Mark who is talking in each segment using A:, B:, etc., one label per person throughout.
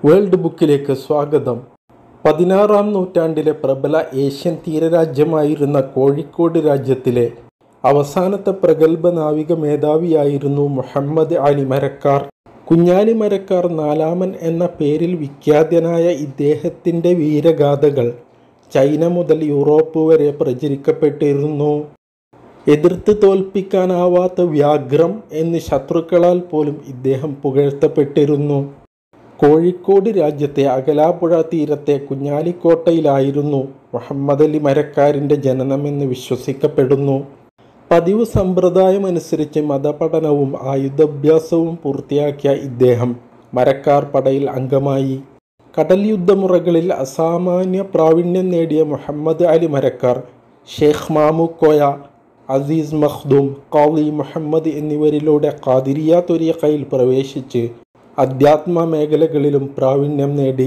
A: world ബുക്കിലേക്ക് സ്വാഗതം പതിനാറാം നൂറ്റാണ്ടിലെ പ്രബല ഏഷ്യൻ തീരരാജ്യമായിരുന്ന കോഴിക്കോട് രാജ്യത്തിലെ അവസാനത്തെ പ്രഗത്ഭ നാവിക മേധാവിയായിരുന്നു മുഹമ്മദ് അലി മരക്കാർ കുഞ്ഞാലി മരക്കാർ നാലാമൻ എന്ന പേരിൽ വിഖ്യാതനായ ഇദ്ദേഹത്തിൻ്റെ വീരഗാഥകൾ ചൈന മുതൽ യൂറോപ്പ് വരെ പ്രചരിക്കപ്പെട്ടിരുന്നു എതിർത്ത് തോൽപ്പിക്കാനാവാത്ത വ്യാഘ്രം എന്ന് ശത്രുക്കളാൽ പോലും ഇദ്ദേഹം പുകഴ്ത്തപ്പെട്ടിരുന്നു കോഴിക്കോട് രാജ്യത്തെ അകലാപ്പുഴ തീരത്തെ കുഞ്ഞാലിക്കോട്ടയിലായിരുന്നു മുഹമ്മദ് അലി മരക്കാരിൻ്റെ ജനനമെന്ന് വിശ്വസിക്കപ്പെടുന്നു പതിവ് സമ്പ്രദായമനുസരിച്ച് മതപഠനവും ആയുധാഭ്യാസവും പൂർത്തിയാക്കിയ ഇദ്ദേഹം മരക്കാർ പടയിൽ അംഗമായി കടൽ യുദ്ധമുറകളിൽ അസാമാന്യ പ്രാവീണ്യം നേടിയ മുഹമ്മദ് അലി മരക്കാർ ഷെയ്ഖ് മാമുക്കോയ അസീസ് മഖ്ദൂം ഖാലി മുഹമ്മദ് എന്നിവരിലൂടെ ഖാദിരിയ തൊരീഖയിൽ പ്രവേശിച്ച് അധ്യാത്മ മേഖലകളിലും പ്രാവീണ്യം നേടി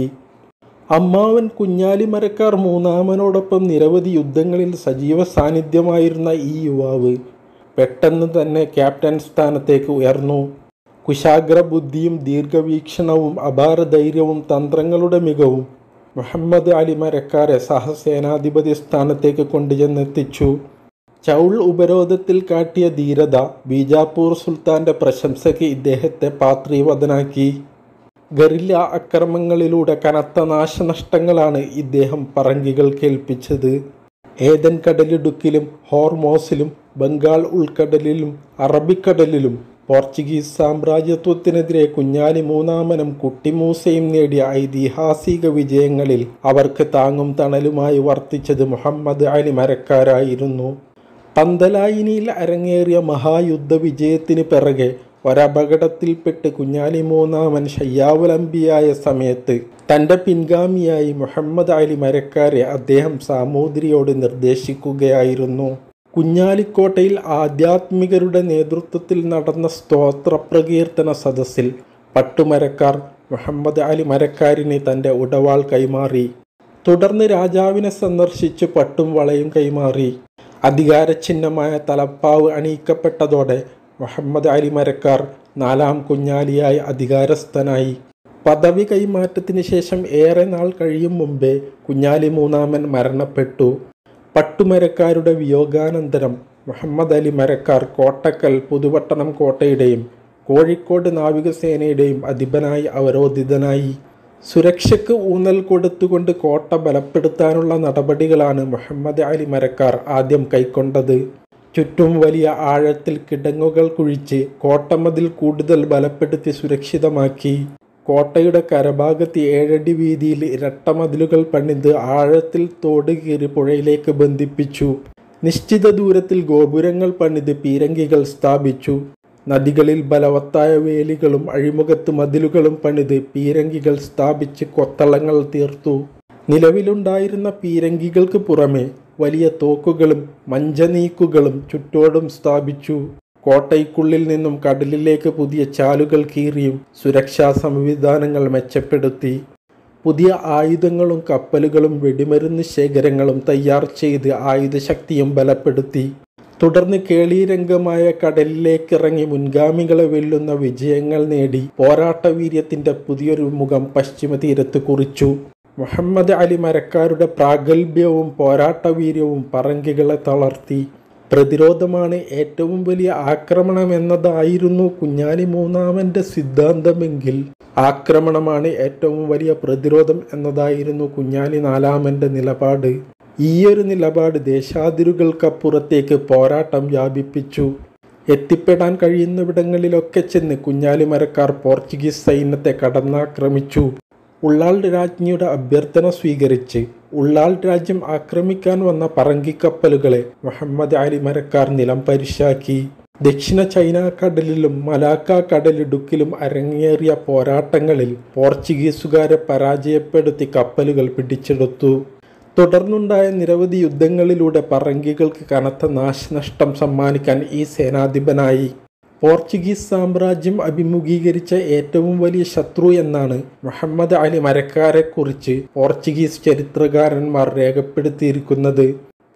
A: അമ്മാവൻ കുഞ്ഞാലി മരക്കാർ മൂന്നാമനോടൊപ്പം നിരവധി യുദ്ധങ്ങളിൽ സജീവ സാന്നിധ്യമായിരുന്ന ഈ യുവാവ് പെട്ടെന്ന് തന്നെ ക്യാപ്റ്റൻ സ്ഥാനത്തേക്ക് ഉയർന്നു കുശാഗ്ര ബുദ്ധിയും ദീർഘവീക്ഷണവും അപാര ധൈര്യവും തന്ത്രങ്ങളുടെ മികവും മുഹമ്മദ് അലി മരക്കാരെ സഹസേനാധിപതി സ്ഥാനത്തേക്ക് കൊണ്ടുചെന്നെത്തിച്ചു ചൗൾ ഉപരോധത്തിൽ കാട്ടിയ ധീരത ബീജാപ്പൂർ സുൽത്താന്റെ പ്രശംസയ്ക്ക് ഇദ്ദേഹത്തെ പാത്രീവദനാക്കി ഗറില്ല അക്രമങ്ങളിലൂടെ കനത്ത നാശനഷ്ടങ്ങളാണ് ഇദ്ദേഹം പറങ്കികൾ കേൾപ്പിച്ചത് ഏതൻ കടലിടുക്കിലും ഹോർമോസിലും ബംഗാൾ ഉൾക്കടലിലും അറബിക്കടലിലും പോർച്ചുഗീസ് സാമ്രാജ്യത്വത്തിനെതിരെ കുഞ്ഞാലി മൂന്നാമനും കുട്ടിമൂസയും നേടിയ ഐതിഹാസിക വിജയങ്ങളിൽ അവർക്ക് താങ്ങും തണലുമായി വർത്തിച്ചത് മുഹമ്മദ് അലി മരക്കാരായിരുന്നു പന്തലായിനിയിൽ അരങ്ങേറിയ മഹായുദ്ധ വിജയത്തിന് പിറകെ ഒരപകടത്തിൽപ്പെട്ട് കുഞ്ഞാലി മൂന്നാമൻ ശയ്യാവലംബിയായ സമയത്ത് തൻ്റെ പിൻഗാമിയായി മുഹമ്മദ് അലി മരക്കാരെ അദ്ദേഹം സാമൂതിരിയോട് നിർദ്ദേശിക്കുകയായിരുന്നു കുഞ്ഞാലിക്കോട്ടയിൽ ആധ്യാത്മികരുടെ നേതൃത്വത്തിൽ നടന്ന സ്തോത്ര പ്രകീർത്തന സദസ്സിൽ പട്ടുമരക്കാർ മുഹമ്മദ് അലി മരക്കാരിന് തൻ്റെ ഉടവാൾ കൈമാറി തുടർന്ന് രാജാവിനെ സന്ദർശിച്ച് പട്ടും വളയും കൈമാറി അധികാരചിഹ്നമായ തലപ്പാവ് അണിയിക്കപ്പെട്ടതോടെ മുഹമ്മദ് അലി മരക്കാർ നാലാം കുഞ്ഞാലിയായി അധികാരസ്ഥനായി പദവി കൈമാറ്റത്തിന് ശേഷം ഏറെ നാൾ കഴിയും മുമ്പേ കുഞ്ഞാലി മൂന്നാമൻ മരണപ്പെട്ടു പട്ടുമരക്കാരുടെ വിയോഗാനന്തരം മുഹമ്മദ് അലി മരക്കാർ കോട്ടക്കൽ പുതുപട്ടണം കോട്ടയുടെയും കോഴിക്കോട് നാവികസേനയുടെയും അധിപനായി അവരോധിതനായി സുരക്ഷയ്ക്ക് ഊന്നൽ കൊടുത്തുകൊണ്ട് കോട്ട ബലപ്പെടുത്താനുള്ള നടപടികളാണ് മുഹമ്മദ് അലി മരക്കാർ ആദ്യം കൈക്കൊണ്ടത് ചുറ്റും വലിയ ആഴത്തിൽ കിടങ്ങുകൾ കുഴിച്ച് കോട്ടമതിൽ കൂടുതൽ ബലപ്പെടുത്തി സുരക്ഷിതമാക്കി കോട്ടയുടെ കരഭാഗത്ത് ഏഴടി വീതിയിൽ ഇരട്ടമതിലുകൾ പണിത് ആഴത്തിൽ തോട് കീറി പുഴയിലേക്ക് ബന്ധിപ്പിച്ചു നിശ്ചിത ദൂരത്തിൽ ഗോപുരങ്ങൾ പണിത് പീരങ്കികൾ സ്ഥാപിച്ചു നദികളിൽ ബലവത്തായ വേലികളും അഴിമുഖത്ത് മതിലുകളും പണിത് പീരങ്കികൾ സ്ഥാപിച്ച് കൊത്തളങ്ങൾ തീർത്തു നിലവിലുണ്ടായിരുന്ന പീരങ്കികൾക്ക് പുറമെ വലിയ തോക്കുകളും മഞ്ചനീക്കുകളും ചുറ്റോടും സ്ഥാപിച്ചു കോട്ടയ്ക്കുള്ളിൽ നിന്നും കടലിലേക്ക് പുതിയ ചാലുകൾ കീറിയും സുരക്ഷാ സംവിധാനങ്ങൾ മെച്ചപ്പെടുത്തി പുതിയ ആയുധങ്ങളും കപ്പലുകളും വെടിമരുന്ന് ശേഖരങ്ങളും തയ്യാർ ചെയ്ത് ആയുധശക്തിയും ബലപ്പെടുത്തി തുടർന്ന് കേളീരംഗമായ കടലിലേക്കിറങ്ങി മുൻഗാമികളെ വെല്ലുന്ന വിജയങ്ങൾ നേടി പോരാട്ടവീര്യത്തിന്റെ പുതിയൊരു മുഖം പശ്ചിമ തീരത്ത് കുറിച്ചു മുഹമ്മദ് അലി മരക്കാരുടെ പ്രാഗൽഭ്യവും പോരാട്ടവീര്യവും പറങ്കികളെ തളർത്തി പ്രതിരോധമാണ് ഏറ്റവും വലിയ ആക്രമണം എന്നതായിരുന്നു കുഞ്ഞാലി മൂന്നാമന്റെ സിദ്ധാന്തമെങ്കിൽ ആക്രമണമാണ് ഏറ്റവും വലിയ പ്രതിരോധം എന്നതായിരുന്നു കുഞ്ഞാലി നാലാമന്റെ നിലപാട് ഈയൊരു നിലപാട് ദേശാതിരുകൾക്കപ്പുറത്തേക്ക് പോരാട്ടം വ്യാപിപ്പിച്ചു എത്തിപ്പെടാൻ കഴിയുന്നിവിടങ്ങളിലൊക്കെ ചെന്ന് കുഞ്ഞാലി മരക്കാർ പോർച്ചുഗീസ് സൈന്യത്തെ കടന്നാക്രമിച്ചു ഉള്ളാൾ രാജ്ഞിയുടെ അഭ്യർത്ഥന സ്വീകരിച്ച് ഉള്ളാൾ രാജ്യം ആക്രമിക്കാൻ വന്ന പറങ്കിക്കപ്പലുകളെ മുഹമ്മദ് അലി മരക്കാർ നിലം പരിശാക്കി ദക്ഷിണ ചൈന കടലിലും മലാക്ക കടലിടുക്കിലും അരങ്ങേറിയ പോരാട്ടങ്ങളിൽ പോർച്ചുഗീസുകാരെ പരാജയപ്പെടുത്തി കപ്പലുകൾ പിടിച്ചെടുത്തു തുടർന്നുണ്ടായ നിരവധി യുദ്ധങ്ങളിലൂടെ പറങ്കികൾക്ക് കനത്ത നാശനഷ്ടം സമ്മാനിക്കാൻ ഈ സേനാധിപനായി പോർച്ചുഗീസ് സാമ്രാജ്യം അഭിമുഖീകരിച്ച ഏറ്റവും വലിയ ശത്രു എന്നാണ് മുഹമ്മദ് അലി മരക്കാരെക്കുറിച്ച് പോർച്ചുഗീസ് ചരിത്രകാരന്മാർ രേഖപ്പെടുത്തിയിരിക്കുന്നത്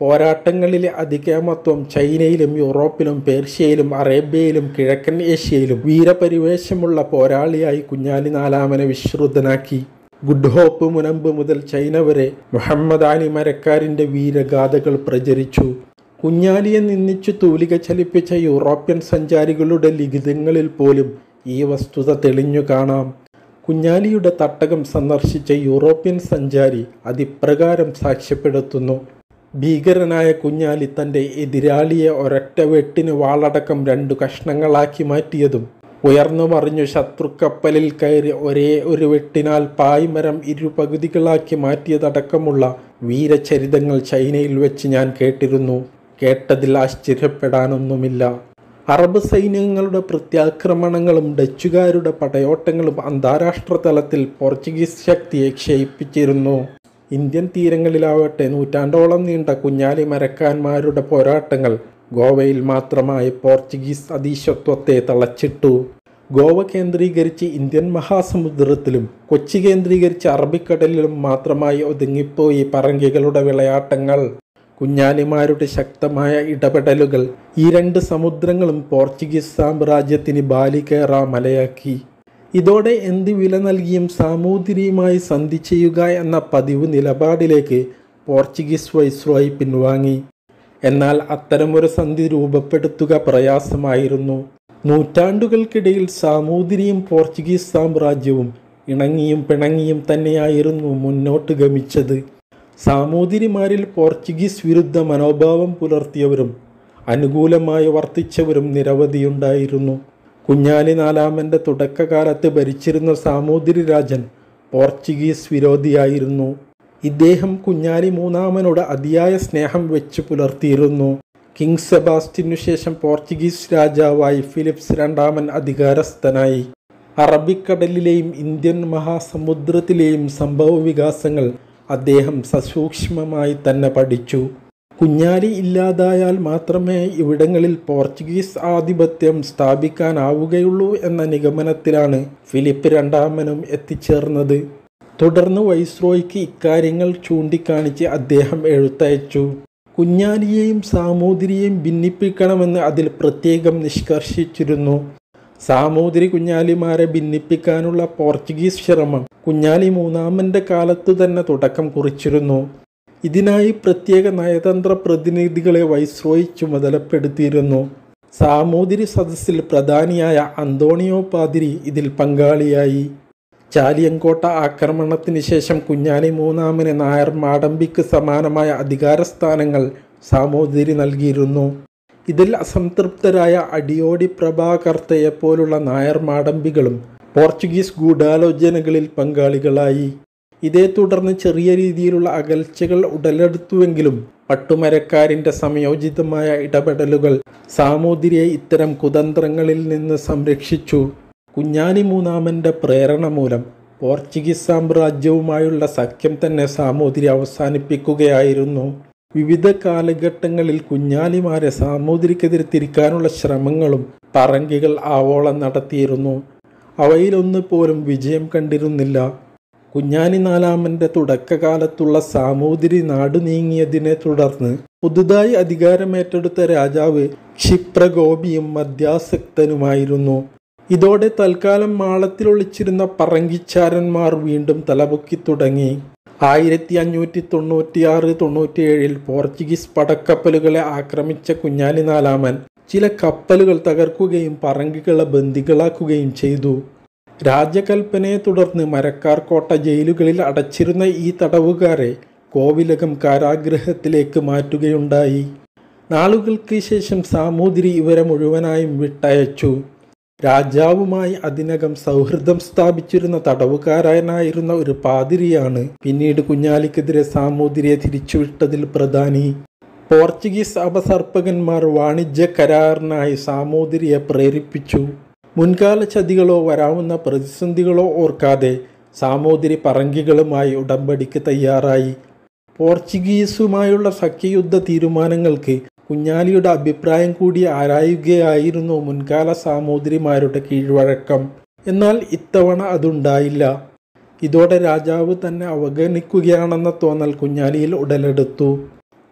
A: പോരാട്ടങ്ങളിലെ അതികേമത്വം ചൈനയിലും യൂറോപ്പിലും പേർഷ്യയിലും അറേബ്യയിലും കിഴക്കൻ ഏഷ്യയിലും വീരപരിവേശമുള്ള പോരാളിയായി കുഞ്ഞാലി നാലാമനെ വിശ്രുതനാക്കി ഗുഡ് ഹോപ്പ് മുനമ്പ് മുതൽ ചൈന വരെ മുഹമ്മദ് അലി മരക്കാരിൻ്റെ വീരഗാഥകൾ പ്രചരിച്ചു കുഞ്ഞാലിയെ നിന്ദിച്ചു തൂലിക ചലിപ്പിച്ച യൂറോപ്യൻ സഞ്ചാരികളുടെ ലിഖിതങ്ങളിൽ പോലും ഈ വസ്തുത തെളിഞ്ഞു കാണാം കുഞ്ഞാലിയുടെ തട്ടകം സന്ദർശിച്ച യൂറോപ്യൻ സഞ്ചാരി അതിപ്രകാരം സാക്ഷ്യപ്പെടുത്തുന്നു ഭീകരനായ കുഞ്ഞാലി തൻ്റെ എതിരാളിയെ ഒരൊറ്റ വെട്ടിന് വാളടക്കം രണ്ടു കഷ്ണങ്ങളാക്കി മാറ്റിയതും ഉയർന്നു മറിഞ്ഞു ശത്രുക്കപ്പലിൽ കയറി ഒരേ ഒരു വെട്ടിനാൽ പായ്മരം ഇരുപകുതികളാക്കി മാറ്റിയതടക്കമുള്ള വീരചരിതങ്ങൾ ചൈനയിൽ വെച്ച് ഞാൻ കേട്ടിരുന്നു കേട്ടതിൽ ആശ്ചര്യപ്പെടാനൊന്നുമില്ല അറബ് സൈന്യങ്ങളുടെ പ്രത്യാക്രമണങ്ങളും ഡച്ചുകാരുടെ പടയോട്ടങ്ങളും അന്താരാഷ്ട്ര തലത്തിൽ പോർച്ചുഗീസ് ശക്തിയെ ക്ഷയിപ്പിച്ചിരുന്നു ഇന്ത്യൻ തീരങ്ങളിലാവട്ടെ നൂറ്റാണ്ടോളം നീണ്ട കുഞ്ഞാലി മരക്കാന്മാരുടെ പോരാട്ടങ്ങൾ ഗോവയിൽ മാത്രമായി പോർച്ചുഗീസ് അധീശത്വത്തെ തളച്ചിട്ടു ഗോവ കേന്ദ്രീകരിച്ച് ഇന്ത്യൻ മഹാസമുദ്രത്തിലും കൊച്ചി കേന്ദ്രീകരിച്ച് അറബിക്കടലിലും മാത്രമായി ഒതുങ്ങിപ്പോയി പറങ്കികളുടെ വിളയാട്ടങ്ങൾ കുഞ്ഞാലിമാരുടെ ശക്തമായ ഇടപെടലുകൾ ഈ രണ്ട് സമുദ്രങ്ങളും പോർച്ചുഗീസ് സാമ്രാജ്യത്തിന് ബാലികേറ മലയാക്കി ഇതോടെ എന്ത് വില നൽകിയും സാമൂതിരിയുമായി സന്ധി ചെയ്യുക എന്ന പതിവ് നിലപാടിലേക്ക് പോർച്ചുഗീസ് വൈസ്രോയി പിൻവാങ്ങി എന്നാൽ അത്തരമൊരു സന്ധി രൂപപ്പെടുത്തുക പ്രയാസമായിരുന്നു നൂറ്റാണ്ടുകൾക്കിടയിൽ സാമൂതിരിയും പോർച്ചുഗീസ് സാമ്രാജ്യവും ഇണങ്ങിയും പിണങ്ങിയും തന്നെയായിരുന്നു മുന്നോട്ട് ഗമിച്ചത് സാമൂതിരിമാരിൽ പോർച്ചുഗീസ് വിരുദ്ധ മനോഭാവം പുലർത്തിയവരും അനുകൂലമായി വർത്തിച്ചവരും നിരവധിയുണ്ടായിരുന്നു കുഞ്ഞാലി നാലാമൻ്റെ തുടക്കകാലത്ത് ഭരിച്ചിരുന്ന സാമൂതിരി രാജൻ പോർച്ചുഗീസ് വിരോധിയായിരുന്നു ഇദ്ദേഹം കുഞ്ഞാലി മൂന്നാമനോട് അതിയായ സ്നേഹം വെച്ചു പുലർത്തിയിരുന്നു കിങ് സെബാസ്റ്റിനു ശേഷം പോർച്ചുഗീസ് രാജാവായി ഫിലിപ്സ് രണ്ടാമൻ അധികാരസ്ഥനായി അറബിക്കടലിലെയും ഇന്ത്യൻ മഹാസമുദ്രത്തിലെയും സംഭവ വികാസങ്ങൾ അദ്ദേഹം സസൂക്ഷ്മമായി തന്നെ പഠിച്ചു കുഞ്ഞാലി ഇല്ലാതായാൽ മാത്രമേ ഇവിടങ്ങളിൽ പോർച്ചുഗീസ് ആധിപത്യം സ്ഥാപിക്കാനാവുകയുള്ളൂ എന്ന നിഗമനത്തിലാണ് ഫിലിപ്പ് രണ്ടാമനും എത്തിച്ചേർന്നത് തുടർന്ന് വൈസ്രോയ്ക്ക് ഇക്കാര്യങ്ങൾ ചൂണ്ടിക്കാണിച്ച് അദ്ദേഹം എഴുത്തയച്ചു കുഞ്ഞാലിയെയും സാമൂതിരിയെയും ഭിന്നിപ്പിക്കണമെന്ന് അതിൽ പ്രത്യേകം നിഷ്കർഷിച്ചിരുന്നു സാമൂതിരി കുഞ്ഞാലിമാരെ ഭിന്നിപ്പിക്കാനുള്ള പോർച്ചുഗീസ് ശ്രമം കുഞ്ഞാലി മൂന്നാമൻ്റെ കാലത്തു തന്നെ തുടക്കം കുറിച്ചിരുന്നു ഇതിനായി പ്രത്യേക നയതന്ത്ര പ്രതിനിധികളെ വൈസ്രോയി ചുമതലപ്പെടുത്തിയിരുന്നു സാമൂതിരി സദസ്സിൽ പ്രധാനിയായ അന്തോണിയോ പാതിരി ഇതിൽ പങ്കാളിയായി ചാലിയങ്കോട്ട ആക്രമണത്തിന് ശേഷം കുഞ്ഞാലി മൂന്നാമന് നായർ മാടമ്പിക്ക് സമാനമായ അധികാരസ്ഥാനങ്ങൾ സാമൂതിരി നൽകിയിരുന്നു ഇതിൽ അസംതൃപ്തരായ അടിയോടി പ്രഭാകർത്തയെപ്പോലുള്ള നായർ മാടമ്പികളും പോർച്ചുഗീസ് ഗൂഢാലോചനകളിൽ പങ്കാളികളായി ഇതേ തുടർന്ന് ചെറിയ രീതിയിലുള്ള അകൽച്ചകൾ ഉടലെടുത്തുവെങ്കിലും പട്ടുമരക്കാരിൻ്റെ സംയോജിതമായ ഇടപെടലുകൾ സാമൂതിരിയെ ഇത്തരം കുതന്ത്രങ്ങളിൽ നിന്ന് സംരക്ഷിച്ചു കുഞ്ഞാലി മൂന്നാമൻ്റെ പ്രേരണ മൂലം പോർച്ചുഗീസ് സാമ്രാജ്യവുമായുള്ള സഖ്യം തന്നെ സാമൂതിരി അവസാനിപ്പിക്കുകയായിരുന്നു വിവിധ കാലഘട്ടങ്ങളിൽ കുഞ്ഞാലിമാരെ സാമൂതിരിക്കെതിരെ തിരിക്കാനുള്ള ശ്രമങ്ങളും പറങ്കികൾ ആവോളം നടത്തിയിരുന്നു അവയിലൊന്നു പോലും വിജയം കണ്ടിരുന്നില്ല കുഞ്ഞാലി നാലാമൻ്റെ തുടക്കകാലത്തുള്ള സാമൂതിരി നാടു നീങ്ങിയതിനെ തുടർന്ന് പുതുതായി അധികാരമേറ്റെടുത്ത രാജാവ് ക്ഷിപ്രഗോപിയും മധ്യാസക്തനുമായിരുന്നു ഇതോടെ തൽക്കാലം മാളത്തിലൊളിച്ചിരുന്ന പറങ്കിച്ചാരന്മാർ വീണ്ടും തലപൊക്കി തുടങ്ങി ആയിരത്തി അഞ്ഞൂറ്റി തൊണ്ണൂറ്റിയാറ് തൊണ്ണൂറ്റിയേഴിൽ പോർച്ചുഗീസ് പടക്കപ്പലുകളെ ആക്രമിച്ച കുഞ്ഞാലി നാലാമൻ ചില കപ്പലുകൾ തകർക്കുകയും പറങ്കികളെ ബന്ദികളാക്കുകയും ചെയ്തു രാജകൽപ്പനയെ തുടർന്ന് മരക്കാർ കോട്ട ജയിലുകളിൽ അടച്ചിരുന്ന ഈ തടവുകാരെ കോവിലകം കാരാഗ്രഹത്തിലേക്ക് മാറ്റുകയുണ്ടായി നാളുകൾക്ക് ശേഷം സാമൂതിരി ഇവരെ മുഴുവനായും വിട്ടയച്ചു രാജാവുമായി അതിനകം സൗഹൃദം സ്ഥാപിച്ചിരുന്ന തടവുകാരനായിരുന്ന ഒരു പാതിരിയാണ് പിന്നീട് കുഞ്ഞാലിക്കെതിരെ സാമൂതിരിയെ തിരിച്ചുവിട്ടതിൽ പ്രധാനി പോർച്ചുഗീസ് അപസർപ്പകന്മാർ വാണിജ്യ കരാറിനായി സാമൂതിരിയെ പ്രേരിപ്പിച്ചു മുൻകാല ചതികളോ വരാവുന്ന പ്രതിസന്ധികളോ ഓർക്കാതെ സാമൂതിരി പറങ്കികളുമായി ഉടമ്പടിക്ക് തയ്യാറായി പോർച്ചുഗീസുമായുള്ള സഖ്യയുദ്ധ തീരുമാനങ്ങൾക്ക് കുഞ്ഞാലിയുടെ അഭിപ്രായം കൂടി ആരായുകയായിരുന്നു മുൻകാല സാമൂതിരിമാരുടെ കീഴ്വഴക്കം എന്നാൽ ഇത്തവണ അതുണ്ടായില്ല ഇതോടെ രാജാവ് തന്നെ അവഗണിക്കുകയാണെന്ന തോന്നൽ കുഞ്ഞാലിയിൽ ഉടലെടുത്തു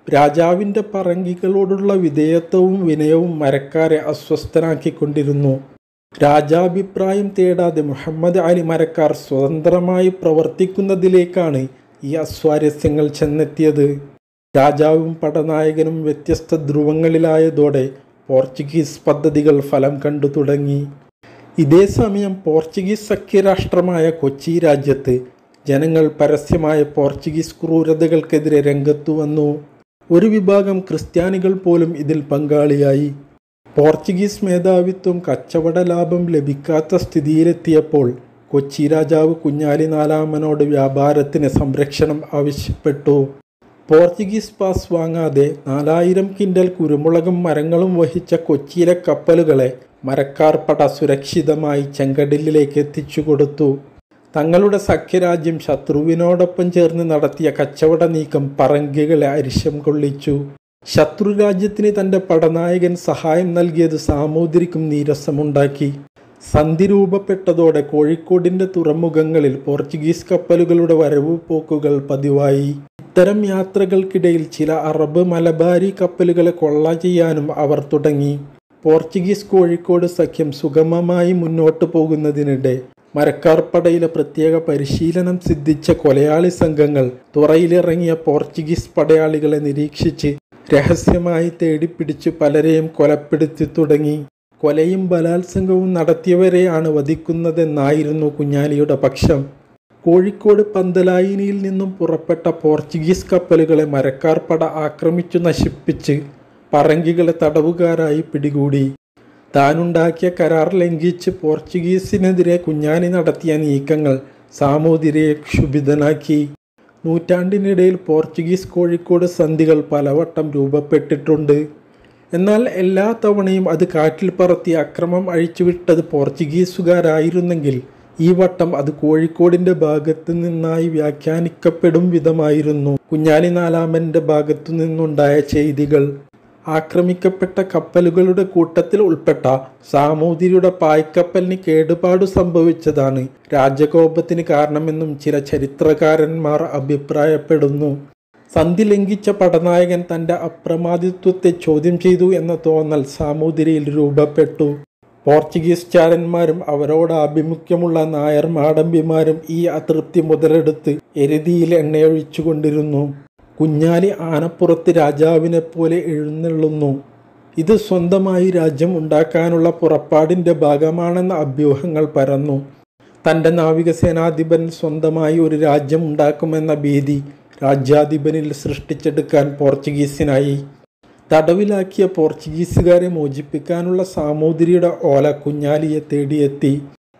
A: രാജാവിൻ്റെ പറങ്കികളോടുള്ള വിധേയത്വവും വിനയവും മരക്കാരെ അസ്വസ്ഥനാക്കിക്കൊണ്ടിരുന്നു രാജാഭിപ്രായം തേടാതെ മുഹമ്മദ് അലി മരക്കാർ സ്വതന്ത്രമായി പ്രവർത്തിക്കുന്നതിലേക്കാണ് ഈ അസ്വാരസ്യങ്ങൾ ചെന്നെത്തിയത് രാജാവും പടനായകനും വ്യത്യസ്ത ധ്രുവങ്ങളിലായതോടെ പോർച്ചുഗീസ് പദ്ധതികൾ ഫലം കണ്ടു തുടങ്ങി ഇതേ സമയം പോർച്ചുഗീസ് സഖ്യരാഷ്ട്രമായ കൊച്ചി രാജ്യത്ത് ജനങ്ങൾ പരസ്യമായ പോർച്ചുഗീസ് ക്രൂരതകൾക്കെതിരെ രംഗത്തു വന്നു ഒരു വിഭാഗം ക്രിസ്ത്യാനികൾ പോലും ഇതിൽ പങ്കാളിയായി പോർച്ചുഗീസ് മേധാവിത്വം കച്ചവട ലാഭം ലഭിക്കാത്ത സ്ഥിതിയിലെത്തിയപ്പോൾ കൊച്ചി രാജാവ് കുഞ്ഞാലി നാലാമനോട് വ്യാപാരത്തിന് സംരക്ഷണം ആവശ്യപ്പെട്ടു പോർച്ചുഗീസ് പാസ് വാങ്ങാതെ നാലായിരം കിൻഡൽ കുരുമുളകും മരങ്ങളും വഹിച്ച കൊച്ചിയിലെ കപ്പലുകളെ മരക്കാർ പട സുരക്ഷിതമായി ചെങ്കടലിലേക്ക് എത്തിച്ചു കൊടുത്തു തങ്ങളുടെ സഖ്യരാജ്യം ശത്രുവിനോടൊപ്പം ചേർന്ന് നടത്തിയ കച്ചവട നീക്കം പറങ്കികളെ അരിശം കൊള്ളിച്ചു ശത്രുരാജ്യത്തിന് തന്റെ പടനായകൻ സഹായം നൽകിയത് സാമൂതിരിക്കും നീരസമുണ്ടാക്കി സന്ധി രൂപപ്പെട്ടതോടെ കോഴിക്കോടിന്റെ തുറമുഖങ്ങളിൽ പോർച്ചുഗീസ് കപ്പലുകളുടെ വരവ് പോക്കുകൾ പതിവായി ഇത്തരം യാത്രകൾക്കിടയിൽ ചില അറബ് മലബാരി കപ്പലുകളെ കൊള്ള ചെയ്യാനും അവർ തുടങ്ങി പോർച്ചുഗീസ് കോഴിക്കോട് സഖ്യം സുഗമമായി മുന്നോട്ടു പോകുന്നതിനിടെ മരക്കാർപ്പടയിലെ പ്രത്യേക പരിശീലനം സിദ്ധിച്ച കൊലയാളി സംഘങ്ങൾ തുറയിലിറങ്ങിയ പോർച്ചുഗീസ് പടയാളികളെ നിരീക്ഷിച്ച് രഹസ്യമായി തേടിപ്പിടിച്ച് പലരെയും കൊലപ്പെടുത്തി തുടങ്ങി കൊലയും ബലാത്സംഗവും നടത്തിയവരെയാണ് വധിക്കുന്നതെന്നായിരുന്നു കുഞ്ഞാലിയുടെ പക്ഷം കോഴിക്കോട് പന്തലായിനിയിൽ നിന്നും പുറപ്പെട്ട പോർച്ചുഗീസ് കപ്പലുകളെ മരക്കാർപ്പട ആക്രമിച്ചു നശിപ്പിച്ച് പറങ്കികളെ തടവുകാരായി പിടികൂടി താനുണ്ടാക്കിയ കരാർ ലംഘിച്ച് പോർച്ചുഗീസിനെതിരെ കുഞ്ഞാലി നടത്തിയ നീക്കങ്ങൾ സാമൂതിരിയെ ക്ഷുഭിതനാക്കി നൂറ്റാണ്ടിനിടയിൽ പോർച്ചുഗീസ് കോഴിക്കോട് സന്ധികൾ പലവട്ടം രൂപപ്പെട്ടിട്ടുണ്ട് എന്നാൽ എല്ലാ തവണയും അത് കാറ്റിൽ പറത്തി അക്രമം അഴിച്ചുവിട്ടത് പോർച്ചുഗീസുകാരായിരുന്നെങ്കിൽ ഈ വട്ടം അത് കോഴിക്കോടിന്റെ ഭാഗത്തു നിന്നായി വ്യാഖ്യാനിക്കപ്പെടും വിധമായിരുന്നു കുഞ്ഞാലി നാലാമന്റെ ഭാഗത്തു നിന്നുണ്ടായ ചെയ്തികൾ ആക്രമിക്കപ്പെട്ട കപ്പലുകളുടെ കൂട്ടത്തിൽ ഉൾപ്പെട്ട സാമൂതിരിയുടെ പായ്ക്കപ്പലിന് കേടുപാടു സംഭവിച്ചതാണ് രാജകോപത്തിന് കാരണമെന്നും ചില ചരിത്രകാരന്മാർ അഭിപ്രായപ്പെടുന്നു സന്ധി ലംഘിച്ച പടനായകൻ തന്റെ അപ്രമാദിത്വത്തെ ചോദ്യം ചെയ്തു എന്ന തോന്നൽ സാമൂതിരിയിൽ രൂപപ്പെട്ടു പോർച്ചുഗീസ് ചാരന്മാരും അവരോട് ആഭിമുഖ്യമുള്ള നായർ മാടമ്പിമാരും ഈ അതൃപ്തി മുതലെടുത്ത് എരുതിയിൽ എണ്ണയൊഴിച്ചുകൊണ്ടിരുന്നു കുഞ്ഞാലി ആനപ്പുറത്ത് രാജാവിനെ പോലെ എഴുന്നള്ളുന്നു ഇത് സ്വന്തമായി രാജ്യം ഉണ്ടാക്കാനുള്ള പുറപ്പാടിന്റെ ഭാഗമാണെന്ന അഭ്യൂഹങ്ങൾ പരന്നു തന്റെ നാവികസേനാധിപൻ സ്വന്തമായി ഒരു രാജ്യം ഉണ്ടാക്കുമെന്ന ഭീതി രാജ്യാധിപനിൽ സൃഷ്ടിച്ചെടുക്കാൻ പോർച്ചുഗീസിനായി തടവിലാക്കിയ പോർച്ചുഗീസുകാരെ മോചിപ്പിക്കാനുള്ള സാമൂതിരിയുടെ ഓല കുഞ്ഞാലിയെ തേടിയെത്തി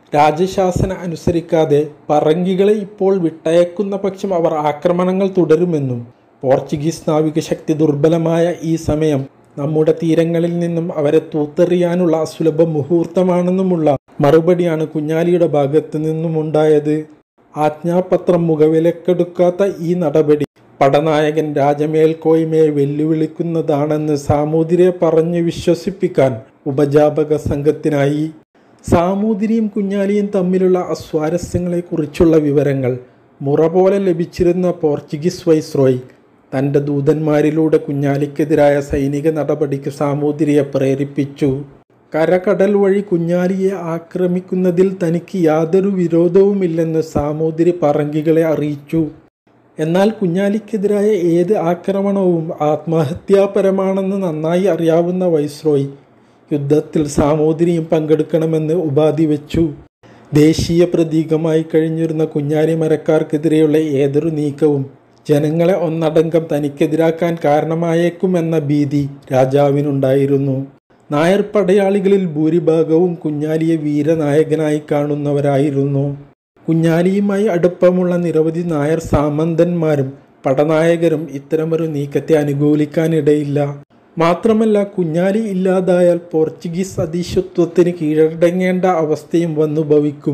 A: രാജശാസന അനുസരിക്കാതെ പറങ്കികളെ ഇപ്പോൾ വിട്ടയക്കുന്ന പക്ഷം അവർ ആക്രമണങ്ങൾ തുടരുമെന്നും പോർച്ചുഗീസ് നാവിക ശക്തി ദുർബലമായ ഈ സമയം നമ്മുടെ തീരങ്ങളിൽ നിന്നും അവരെ തൂത്തെറിയാനുള്ള അസുലഭ മുഹൂർത്തമാണെന്നുമുള്ള മറുപടിയാണ് കുഞ്ഞാലിയുടെ ഭാഗത്തു നിന്നുമുണ്ടായത് ആജ്ഞാപത്രം മുഖവിലക്കെടുക്കാത്ത ഈ നടപടി പടനായകൻ രാജമേൽക്കോയ്മയെ വെല്ലുവിളിക്കുന്നതാണെന്ന് സാമൂതിരിയെ പറഞ്ഞ് വിശ്വസിപ്പിക്കാൻ ഉപജാപക സംഘത്തിനായി സാമൂതിരിയും കുഞ്ഞാലിയും തമ്മിലുള്ള അസ്വാരസ്യങ്ങളെക്കുറിച്ചുള്ള വിവരങ്ങൾ മുറ പോലെ ലഭിച്ചിരുന്ന പോർച്ചുഗീസ് വൈസ്രോയ് തൻ്റെ ദൂതന്മാരിലൂടെ കുഞ്ഞാലിക്കെതിരായ സൈനിക നടപടിക്ക് സാമൂതിരിയെ പ്രേരിപ്പിച്ചു കരകടൽ വഴി കുഞ്ഞാലിയെ ആക്രമിക്കുന്നതിൽ തനിക്ക് യാതൊരു വിരോധവുമില്ലെന്ന് സാമൂതിരി പറങ്കികളെ അറിയിച്ചു എന്നാൽ കുഞ്ഞാലിക്കെതിരായ ഏത് ആക്രമണവും ആത്മഹത്യാപരമാണെന്ന് നന്നായി അറിയാവുന്ന വൈസ്രോയ് യുദ്ധത്തിൽ സാമൂതിരിയും പങ്കെടുക്കണമെന്ന് ഉപാധി വെച്ചു ദേശീയ പ്രതീകമായി കഴിഞ്ഞിരുന്ന കുഞ്ഞാലി മരക്കാർക്കെതിരെയുള്ള ഏതൊരു നീക്കവും ജനങ്ങളെ ഒന്നടങ്കം തനിക്കെതിരാക്കാൻ കാരണമായേക്കുമെന്ന ഭീതി രാജാവിനുണ്ടായിരുന്നു നായർ പടയാളികളിൽ ഭൂരിഭാഗവും കുഞ്ഞാലിയെ വീരനായകനായി കാണുന്നവരായിരുന്നു കുഞ്ഞാലിയുമായി അടുപ്പമുള്ള നിരവധി നായർ സാമന്തന്മാരും പടനായകരും ഇത്തരമൊരു നീക്കത്തെ അനുകൂലിക്കാനിടയില്ല മാത്രമല്ല കുഞ്ഞാലി ഇല്ലാതായാൽ പോർച്ചുഗീസ് അധീശത്വത്തിന് കീഴടങ്ങേണ്ട അവസ്ഥയും വന്നു ഭവിക്കും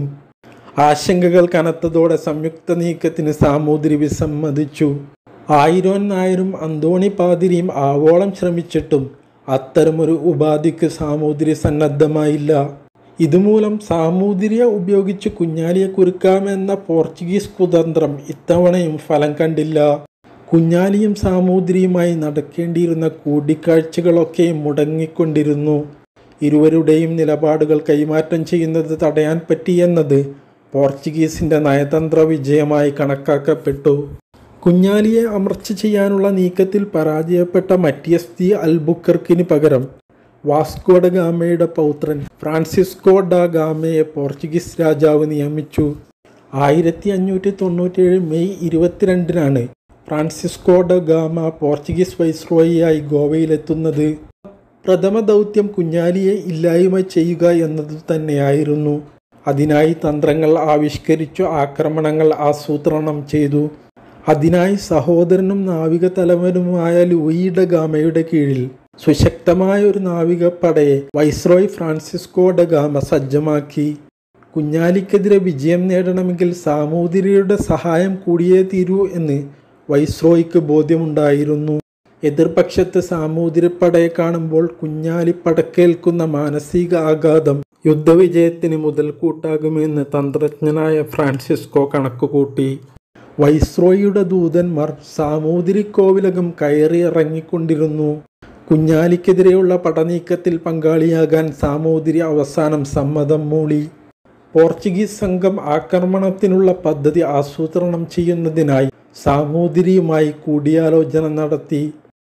A: ആശങ്കകൾ കനത്തതോടെ സംയുക്ത നീക്കത്തിന് സാമൂതിരി വിസമ്മതിച്ചു ആയിരോൻ നായരും അന്തോണി പാതിരിയും ആവോളം ശ്രമിച്ചിട്ടും അത്തരമൊരു ഉപാധിക്ക് സാമൂതിരി സന്നദ്ധമായില്ല ഇതുമൂലം സാമൂതിരിയെ ഉപയോഗിച്ച് കുഞ്ഞാലിയെ കുരുക്കാമെന്ന പോർച്ചുഗീസ് കുതന്ത്രം ഇത്തവണയും ഫലം കണ്ടില്ല കുഞ്ഞാലിയും സാമൂതിരിയുമായി നടക്കേണ്ടിയിരുന്ന കൂടിക്കാഴ്ചകളൊക്കെ മുടങ്ങിക്കൊണ്ടിരുന്നു ഇരുവരുടെയും നിലപാടുകൾ കൈമാറ്റം ചെയ്യുന്നത് തടയാൻ പറ്റിയെന്നത് പോർച്ചുഗീസിന്റെ നയതന്ത്ര വിജയമായി കണക്കാക്കപ്പെട്ടു കുഞ്ഞാലിയെ അമർച്ച ചെയ്യാനുള്ള നീക്കത്തിൽ പരാജയപ്പെട്ട മറ്റിയസ് ദി അൽബുക്കർക്കിന് പകരം വാസ്കോഡ ഗാമയുടെ പൗത്രൻ ഫ്രാൻസിസ്കോ ഡ ഗാമയെ പോർച്ചുഗീസ് രാജാവ് നിയമിച്ചു ആയിരത്തി അഞ്ഞൂറ്റി തൊണ്ണൂറ്റേഴ് മെയ് ഇരുപത്തിരണ്ടിനാണ് ഫ്രാൻസിസ്കോ ഡ ഗാമ പോർച്ചുഗീസ് വൈസ്രോയിയായി ഗോവയിലെത്തുന്നത് പ്രഥമ ദൗത്യം കുഞ്ഞാലിയെ ഇല്ലായ്മ ചെയ്യുക എന്നത് തന്നെയായിരുന്നു അതിനായി തന്ത്രങ്ങൾ ആവിഷ്കരിച്ചു ആക്രമണങ്ങൾ ആസൂത്രണം ചെയ്തു അതിനായി സഹോദരനും നാവിക തലവനുമായ ലൂയിഡ ഗാമയുടെ കീഴിൽ സുശക്തമായ ഒരു നാവികപ്പടയെ വൈസ്രോയ് ഫ്രാൻസിസ്കോ ഡ ഗാമ സജ്ജമാക്കി കുഞ്ഞാലിക്കെതിരെ വിജയം നേടണമെങ്കിൽ സാമൂതിരിയുടെ സഹായം കൂടിയേ തീരൂ എന്ന് വൈസ്രോയ്ക്ക് ബോധ്യമുണ്ടായിരുന്നു എതിർപക്ഷത്ത് സാമൂതിരിപ്പടയെ കാണുമ്പോൾ കുഞ്ഞാലി പടക്കേൽക്കുന്ന മാനസിക ആഘാതം യുദ്ധവിജയത്തിന് മുതൽക്കൂട്ടാകുമെന്ന് തന്ത്രജ്ഞനായ ഫ്രാൻസിസ്കോ കണക്കുകൂട്ടി വൈസ്രോയിയുടെ ദൂതന്മാർ സാമൂതിരി കോവിലകം കയറിയിറങ്ങിക്കൊണ്ടിരുന്നു കുഞ്ഞാലിക്കെതിരെയുള്ള പടനീക്കത്തിൽ പങ്കാളിയാകാൻ സാമൂതിരി അവസാനം സമ്മതം മൂളി പോർച്ചുഗീസ് സംഘം ആക്രമണത്തിനുള്ള പദ്ധതി ആസൂത്രണം ചെയ്യുന്നതിനായി സാമൂതിരിയുമായി കൂടിയാലോചന നടത്തി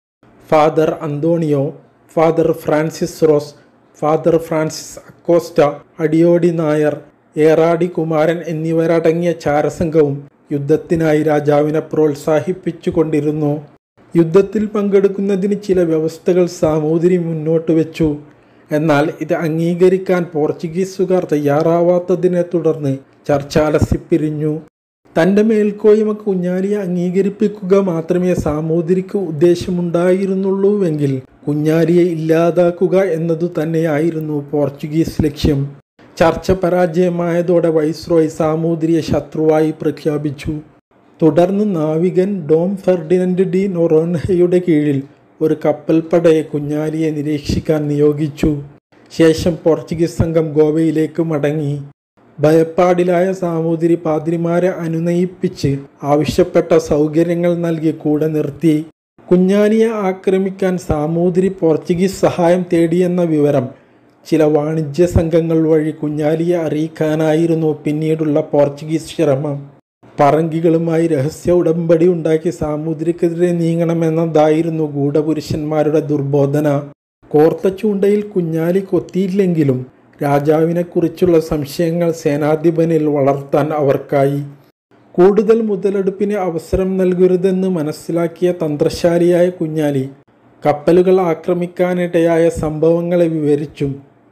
A: father Antonio father Francis Ros father Francis Acosta Adiyodi Nair Eradi Kumaran എന്നിവരടങ്ങിയ ചാരസംഘവും യുദ്ധത്തിനായി രാജാവിനെ പ്രോത്സാഹിപ്പിച്ചുകൊണ്ടിരുന്നു യുദ്ധത്തിൽ പങ്കെടുക്കുന്നതിന് ചില വ്യവസ്ഥകൾ സാമൂതിരി മുന്നോട്ട് വെച്ചു എന്നാൽ ഇത് അംഗീകരിക്കാൻ പോർച്ചുഗീസുകാർ തയ്യാറാവാത്തതിനെ തുടർന്ന് ചർച്ച അലസിപ്പിരിഞ്ഞു തൻ്റെ മേൽക്കോയ്മ കുഞ്ഞാലിയെ അംഗീകരിപ്പിക്കുക മാത്രമേ സാമൂതിരിക്ക് ഉദ്ദേശമുണ്ടായിരുന്നുള്ളൂവെങ്കിൽ കുഞ്ഞാലിയെ ഇല്ലാതാക്കുക എന്നതു തന്നെയായിരുന്നു പോർച്ചുഗീസ് ലക്ഷ്യം ചർച്ച പരാജയമായതോടെ വൈസ്രോയ് സാമൂതിരിയെ ശത്രുവായി പ്രഖ്യാപിച്ചു തുടർന്ന് നാവികൻ ഡോം ഫെർഡിനൻഡ് ഡി നൊറോൻഹയുടെ കീഴിൽ ഒരു കപ്പൽപ്പടയെ കുഞ്ഞാലിയെ നിരീക്ഷിക്കാൻ നിയോഗിച്ചു ശേഷം പോർച്ചുഗീസ് സംഘം ഗോവയിലേക്ക് മടങ്ങി ഭയപ്പാടിലായ സാമൂതിരി പാതിരിമാരെ അനുനയിപ്പിച്ച് ആവശ്യപ്പെട്ട സൗകര്യങ്ങൾ നൽകി കൂടെ നിർത്തി കുഞ്ഞാലിയെ ആക്രമിക്കാൻ സാമൂതിരി പോർച്ചുഗീസ് സഹായം തേടിയെന്ന വിവരം ചില വാണിജ്യ സംഘങ്ങൾ വഴി കുഞ്ഞാലിയെ അറിയിക്കാനായിരുന്നു പിന്നീടുള്ള പോർച്ചുഗീസ് ശ്രമം പറങ്കികളുമായി രഹസ്യ ഉടമ്പടി ഉണ്ടാക്കി സാമൂതിരിക്കെതിരെ നീങ്ങണമെന്നതായിരുന്നു ഗൂഢപുരുഷന്മാരുടെ ദുർബോധന കോർത്ത ചൂണ്ടയിൽ കുഞ്ഞാലി കൊത്തിയില്ലെങ്കിലും രാജാവിനെക്കുറിച്ചുള്ള സംശയങ്ങൾ സേനാധിപനിൽ വളർത്താൻ അവർക്കായി കൂടുതൽ മുതലെടുപ്പിന് അവസരം നൽകരുതെന്ന് മനസ്സിലാക്കിയ തന്ത്രശാലിയായ കുഞ്ഞാലി കപ്പലുകൾ ആക്രമിക്കാനിടയായ സംഭവങ്ങളെ വിവരിച്ചും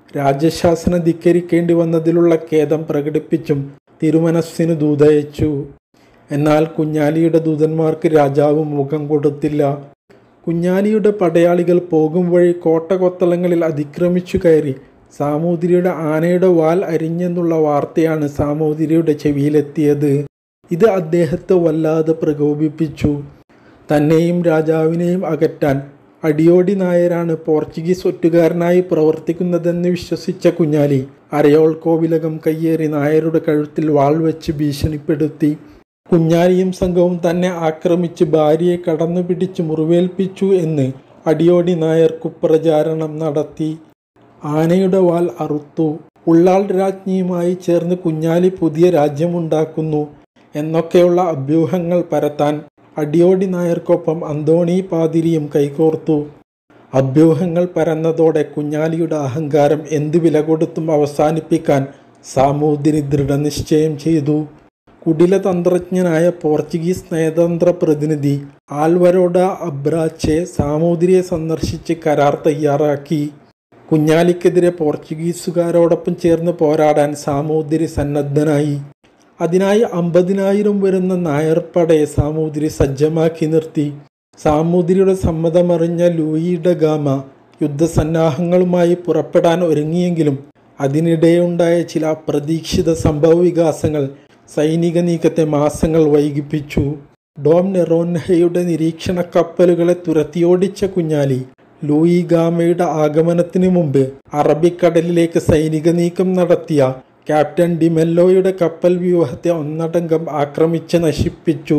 A: രാജശാസനം ധിക്കരിക്കേണ്ടി വന്നതിലുള്ള ഖേദം പ്രകടിപ്പിച്ചും തിരുമനസ്സിന് ദൂതയച്ചു എന്നാൽ കുഞ്ഞാലിയുടെ ദൂതന്മാർക്ക് രാജാവ് മുഖം കൊടുത്തില്ല കുഞ്ഞാലിയുടെ പടയാളികൾ പോകും വഴി കോട്ടകൊത്തളങ്ങളിൽ അതിക്രമിച്ചു കയറി സാമൂതിരിയുടെ ആനയുടെ വാൽ അരിഞ്ഞെന്നുള്ള വാർത്തയാണ് സാമൂതിരിയുടെ ചെവിയിലെത്തിയത് ഇത് അദ്ദേഹത്തെ വല്ലാതെ പ്രകോപിപ്പിച്ചു തന്നെയും രാജാവിനെയും അകറ്റാൻ അടിയോടി നായരാണ് പോർച്ചുഗീസ് ഒറ്റുകാരനായി പ്രവർത്തിക്കുന്നതെന്ന് വിശ്വസിച്ച കുഞ്ഞാലി അരയോൾ കോവിലകം കയ്യേറി നായരുടെ കഴുത്തിൽ വാൾ വെച്ച് ഭീഷണിപ്പെടുത്തി കുഞ്ഞാലിയും സംഘവും തന്നെ ആക്രമിച്ച് ഭാര്യയെ കടന്നു പിടിച്ച് മുറിവേൽപ്പിച്ചു എന്ന് അടിയോടി നായർ കുപ്രചാരണം നടത്തി ആനയുടെ വാൽ അറുത്തു ഉള്ളാൾ രാജ്ഞിയുമായി ചേർന്ന് കുഞ്ഞാലി പുതിയ രാജ്യമുണ്ടാക്കുന്നു എന്നൊക്കെയുള്ള അഭ്യൂഹങ്ങൾ പരത്താൻ അടിയോടി നായർക്കൊപ്പം അന്തോണി പാതിരിയും കൈകോർത്തു അഭ്യൂഹങ്ങൾ പരന്നതോടെ കുഞ്ഞാലിയുടെ അഹങ്കാരം എന്തു വില കൊടുത്തും അവസാനിപ്പിക്കാൻ സാമൂതിരി ദൃഢനിശ്ചയം ചെയ്തു കുടിലതന്ത്രജ്ഞനായ പോർച്ചുഗീസ് നയതന്ത്ര പ്രതിനിധി ആൽവരോഡ അബ്രാച്ചെ സാമൂതിരിയെ സന്ദർശിച്ച് കരാർ തയ്യാറാക്കി കുഞ്ഞാലിക്കെതിരെ പോർച്ചുഗീസുകാരോടൊപ്പം ചേർന്ന് പോരാടാൻ സാമൂതിരി സന്നദ്ധനായി അതിനായി അമ്പതിനായിരം വരുന്ന നായർപ്പടയെ സാമൂതിരി സജ്ജമാക്കി നിർത്തി സാമൂതിരിയുടെ സമ്മതമറിഞ്ഞ ലൂയിയുടെ ഗാമ യുദ്ധസന്നാഹങ്ങളുമായി പുറപ്പെടാൻ ഒരുങ്ങിയെങ്കിലും അതിനിടെയുണ്ടായ ചില അപ്രതീക്ഷിത സംഭവ വികാസങ്ങൾ സൈനിക നീക്കത്തെ മാസങ്ങൾ വൈകിപ്പിച്ചു ഡോം നെറോൻഹയുടെ നിരീക്ഷണ കപ്പലുകളെ തുരത്തിയോടിച്ച കുഞ്ഞാലി ലൂയി ഗാമയുടെ ആഗമനത്തിനു മുമ്പ് അറബിക്കടലിലേക്ക് സൈനിക നീക്കം നടത്തിയ ക്യാപ്റ്റൻ ഡിമെല്ലോയുടെ കപ്പൽ വ്യൂഹത്തെ ഒന്നടങ്കം ആക്രമിച്ച് നശിപ്പിച്ചു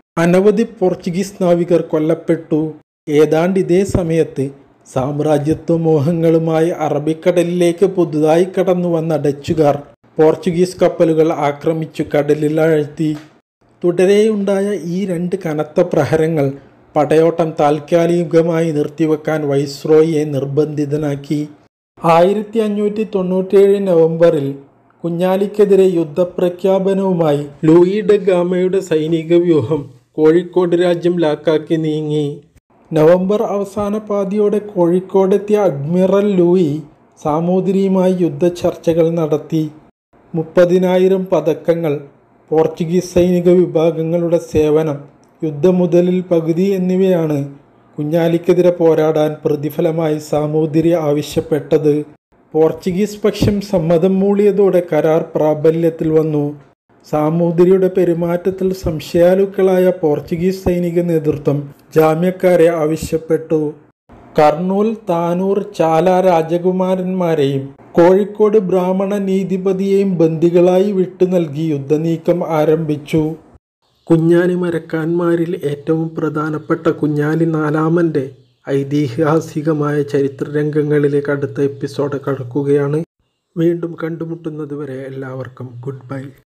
A: അനവധി പോർച്ചുഗീസ് നാവികർ കൊല്ലപ്പെട്ടു ഏതാണ്ട് ഇതേ സമയത്ത് സാമ്രാജ്യത്വ മോഹങ്ങളുമായി അറബിക്കടലിലേക്ക് പുതുതായി കടന്നു വന്ന ഡച്ചുകാർ പോർച്ചുഗീസ് കപ്പലുകൾ ആക്രമിച്ചു കടലിൽ ആഴ്ത്തി തുടരെയുണ്ടായ ഈ രണ്ട് കനത്ത പ്രഹരങ്ങൾ പടയോട്ടം താൽക്കാലികമായി നിർത്തിവെക്കാൻ വൈസ്രോയിയെ നിർബന്ധിതനാക്കി ആയിരത്തി അഞ്ഞൂറ്റി തൊണ്ണൂറ്റിയേഴ് നവംബറിൽ കുഞ്ഞാലിക്കെതിരെ യുദ്ധപ്രഖ്യാപനവുമായി ലൂയി ഡ ഗാമയുടെ സൈനിക വ്യൂഹം കോഴിക്കോട് രാജ്യം ലാക്കാക്കി നീങ്ങി നവംബർ അവസാന പാതിയോടെ കോഴിക്കോടെത്തിയ അഡ്മിറൽ ലൂയി സാമൂതിരിയുമായി യുദ്ധചർച്ചകൾ നടത്തി മുപ്പതിനായിരം പതക്കങ്ങൾ പോർച്ചുഗീസ് സൈനിക വിഭാഗങ്ങളുടെ സേവനം യുദ്ധമുതലിൽ പകുതി എന്നിവയാണ് കുഞ്ഞാലിക്കെതിരെ പോരാടാൻ പ്രതിഫലമായി സാമൂതിരി ആവശ്യപ്പെട്ടത് പോർച്ചുഗീസ് പക്ഷം സമ്മതം മൂളിയതോടെ കരാർ പ്രാബല്യത്തിൽ വന്നു സാമൂതിരിയുടെ പെരുമാറ്റത്തിൽ സംശയാലുക്കളായ പോർച്ചുഗീസ് സൈനിക നേതൃത്വം ജാമ്യക്കാരെ ആവശ്യപ്പെട്ടു കർണൂൽ താനൂർ ചാല രാജകുമാരന്മാരെയും കോഴിക്കോട് ബ്രാഹ്മണ നീതിപതിയെയും ബന്ദികളായി വിട്ടു നൽകി യുദ്ധനീക്കം ആരംഭിച്ചു കുഞ്ഞാലി മരക്കാന്മാരിൽ ഏറ്റവും പ്രധാനപ്പെട്ട കുഞ്ഞാലി നാലാമൻ്റെ ഐതിഹാസികമായ ചരിത്രരംഗങ്ങളിലേക്ക് അടുത്ത എപ്പിസോഡ് കടക്കുകയാണ് വീണ്ടും കണ്ടുമുട്ടുന്നതുവരെ എല്ലാവർക്കും ഗുഡ് ബൈ